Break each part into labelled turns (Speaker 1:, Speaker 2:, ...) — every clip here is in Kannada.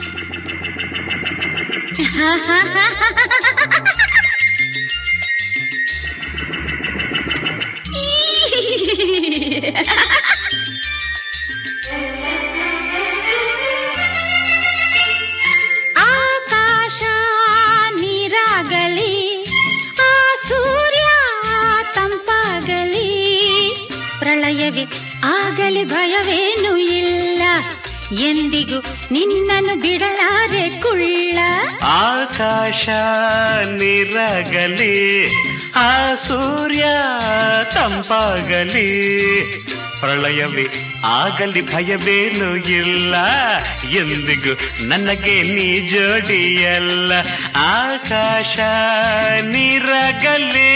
Speaker 1: ಆಕಾಶ ನೀರಾಗಲಿ ಆ ಸೂರ್ಯ ತಂಪಾಗಲಿ ಪ್ರಳಯವೇ ಆಗಲಿ ಭಯವೇನು ಇಲ್ಲ ಎಂದಿಗೂ ನಿನ್ನನ್ನು ಬಿಡಲಾರೆ ಕುಳ್ಳ
Speaker 2: ಆಕಾಶ ನೀರಾಗಲಿ ಆ ಸೂರ್ಯ ತಂಪಾಗಲಿ ಪ್ರಳಯವೇ ಆಗಲಿ ಭಯವೇನು ಇಲ್ಲ ಎಂದಿಗೂ ನನಗೆ ನೀ ಜೋಡಿಯಲ್ಲ ಆಕಾಶ ನೀರಾಗಲಿ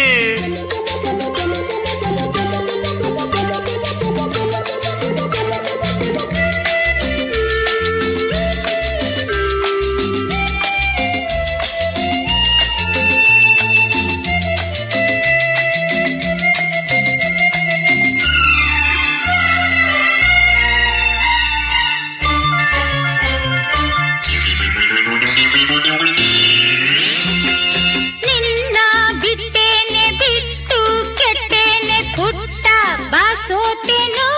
Speaker 1: ನಿನ್ನ ಬಿಟ್ಟೇನೆ ಬಿಟ್ಟು ಕೆಟ್ಟೇನೆ ಪುಟ್ಟ ಬಾಸೋತೇನೋ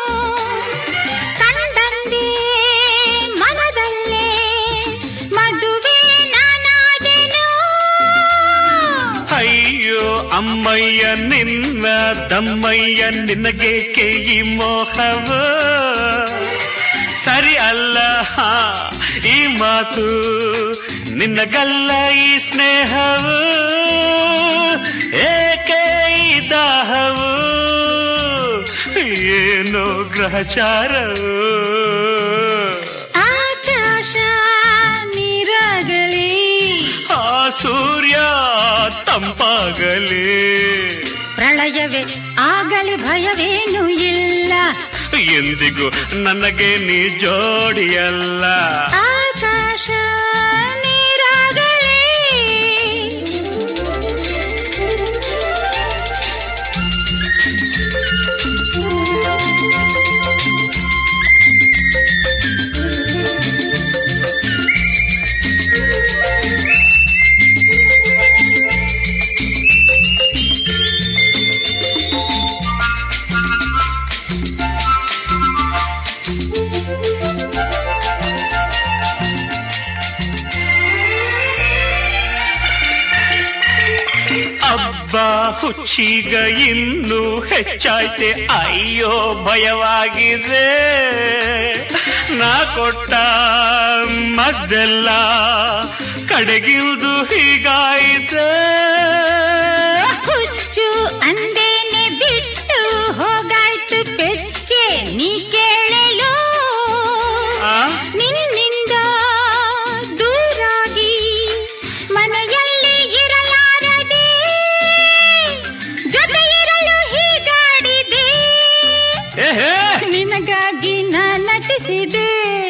Speaker 1: ಕಂಡಂದೇ ಮನದಲ್ಲೇ ಮದುವೆ ನಾನಾದೆನೋ
Speaker 2: ಅಯ್ಯೋ ಅಮ್ಮಯ್ಯ ನಿನ್ನ ದಮ್ಮಯ್ಯ ನಿನಗೆ ಈ ಮೋಹವು ಸರಿ ಅಲ್ಲ ಹಾ, ಈ ಮಾತು ನಿನ್ನಗಲ್ಲ ಈ ಸ್ನೇಹವು ಏಕೆ ಈ ದಾಹವು ಏನೋ ಗ್ರಹಚಾರವು
Speaker 1: ಆಕಾಶ ನೀರಾಗಲಿ
Speaker 2: ಆ ಸೂರ್ಯ ತಂಪಾಗಲಿ
Speaker 1: ಪ್ರಳಯವೇ ಆಗಲಿ ಭಯವೇನು ಇಲ್ಲ
Speaker 2: ಎಂದಿಗೂ ನನಗೆ ನೀ ಜೋಡಿಯಲ್ಲ
Speaker 1: ಆಕಾಶ ನೀರಾಗಲಿ
Speaker 2: ಅಬ್ಬ ಹುಚ್ಚೀಗ ಇನ್ನೂ ಹೆಚ್ಚಾಯ್ತೆ ಅಯ್ಯೋ ಭಯವಾಗಿದೆ ನಾ ಕೊಟ್ಟ ಮದ್ದೆಲ್ಲ ಕಡೆಗಿರುವುದು ಹೀಗಾಯಿತೆ
Speaker 1: ಹುಚ್ಚು ಅಂದೇನೆ ಬಿಟ್ಟು ಹೋಗಾಯ್ತು ಪೆಚ್ಚೆ ನೀ ಕೇಳಲು
Speaker 2: ಆ?
Speaker 1: ನಿನ್ನಿಂದ ದೂರಾಗಿ ಮನೆಯಲ್ಲಿ ಇರಲಾರದೆ ಜೊತೆ ಇರಲು ಹೀಗಾಡಿದೆ
Speaker 2: ಏಹೇ
Speaker 1: ನಿನಗಾಗಿ ನಾ ನಟಿಸಿದೆ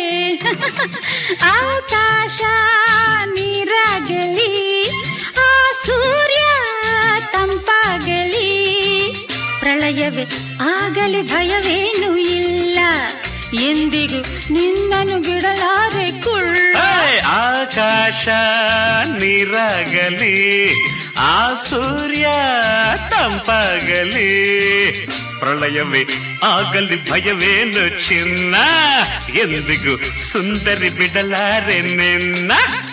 Speaker 1: ಆಕಾಶ ನೀರಾಗಲಿ ಆ ಸೂರ್ಯ ತಂಪಾಗಲಿ ಪ್ರಳಯವೇ ಆಗಲಿ ಭಯವೇನು ಇಲ್ಲ ಎಂದಿಗೂ ನಿನ್ನನ್ನು ಬಿಡಲಾರೆ ಕುಳ್ಳ
Speaker 2: ಏ, ಆಕಾಶ ನೀರಾಗಲಿ ಆ ಸೂರ್ಯ ತಂಪಾಗಲಿ ಪ್ರಳಯವೇ ಆಗಲಿ ಭಯವೇನು ಚಿನ್ನ ಎಂದಿಗೂ ಸುಂದರಿ ಬಿಡಲಾರೆ ನಿನ್ನ